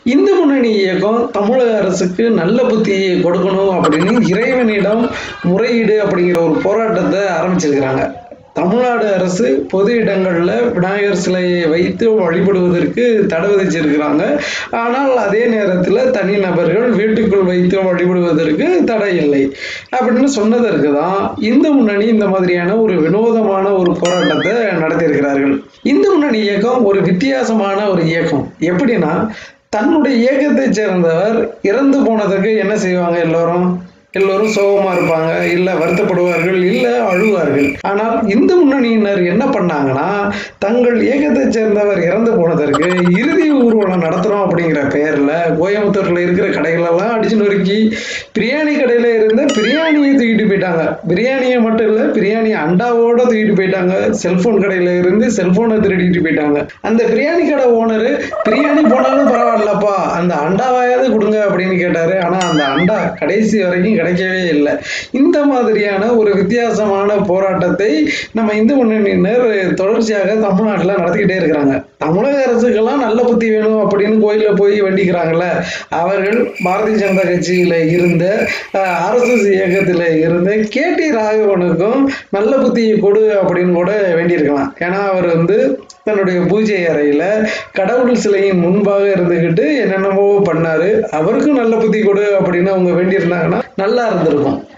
இந்து முன்னணி இயக்கம் தமிழக அரசுக்கு நல்ல புத்தியை கொடுக்கணும் அப்படின்னு இறைவனிடம் முறையீடு அப்படிங்கிற ஒரு போராட்டத்தை ஆரம்பிச்சிருக்கிறாங்க தமிழ்நாடு அரசு பொது இடங்களில் விநாயகர் சிலையை வைத்து வழிபடுவதற்கு தடை விதிச்சிருக்கிறாங்க ஆனால் அதே நேரத்தில் தனிநபர்கள் வீட்டுக்குள் வைத்து வழிபடுவதற்கு தடை இல்லை அப்படின்னு சொன்னதற்கு தான் இந்து முன்னணி இந்த மாதிரியான ஒரு வினோதமான ஒரு போராட்டத்தை நடத்தியிருக்கிறார்கள் இந்து முன்னணி இயக்கம் ஒரு வித்தியாசமான ஒரு இயக்கம் எப்படின்னா தன்னுடைய இயக்கத்தை சேர்ந்தவர் இறந்து போனதுக்கு என்ன செய்வாங்க எல்லோரும் எல்லோரும் சோகமா இருப்பாங்க இல்ல வருத்தப்படுவார்கள் இல்ல அழுவார்கள் ஆனால் இந்து முன்னணியினர் என்ன பண்ணாங்கன்னா தங்கள் இயக்கத்தை சேர்ந்தவர் இறந்து போனதற்கு இறுதி ஊர்வலம் நடத்துறோம் அப்படிங்கிற பெயர்ல கோயம்புத்தூர்ல இருக்கிற கடைகளெல்லாம் அடிச்சு நொறுக்கி பிரியாணி கடையில இருந்த பிரியாணியை தூக்கிட்டு போயிட்டாங்க பிரியாணியை மட்டும் இல்ல பிரியாணி அண்டாவோட தூக்கிட்டு போயிட்டாங்க செல்போன் கடையில இருந்து செல்போனை திருடிட்டு போயிட்டாங்க அந்த பிரியாணி கடை ஓனரு பிரியாணி போனாலும் பரவாயில்லப்பா அந்த அண்டாவாயாவது கொடுங்க அப்படின்னு கேட்டாரு ஆனா அந்த அண்டா கடைசி வரைக்கும் கிடைக்கவே இல்லை இந்த மாதிரியான ஒரு வித்தியாசமான போராட்டத்தை நம்ம இந்து முன்னணியினர் தொடர்ச்சியாக தமிழ்நாட்டில் நடத்திக்கிட்டே இருக்கிறாங்க தமிழக அரசுக்கெல்லாம் நல்ல புத்தி வேணும் அப்படின்னு கோயில போய் வேண்டிக்கிறாங்கல்ல அவர்கள் பாரதிய ஜனதா கட்சியில இருந்த ஆர்எஸ்எஸ் இயக்கத்தில் இருந்த கே டி ராகவனுக்கும் நல்ல புத்தியை கொடு அப்படின்னு கூட வேண்டியிருக்கலாம் ஏன்னா அவர் வந்து தன்னுடைய பூஜை அறையில கடவுள் சிலையின் முன்பாக இருந்துகிட்டு என்னென்னமோ பண்ணாரு அவருக்கும் நல்ல புத்தி கொடு அப்படின்னு அவங்க வேண்டியிருந்தாங்கன்னா நல்லா இருந்திருக்கும்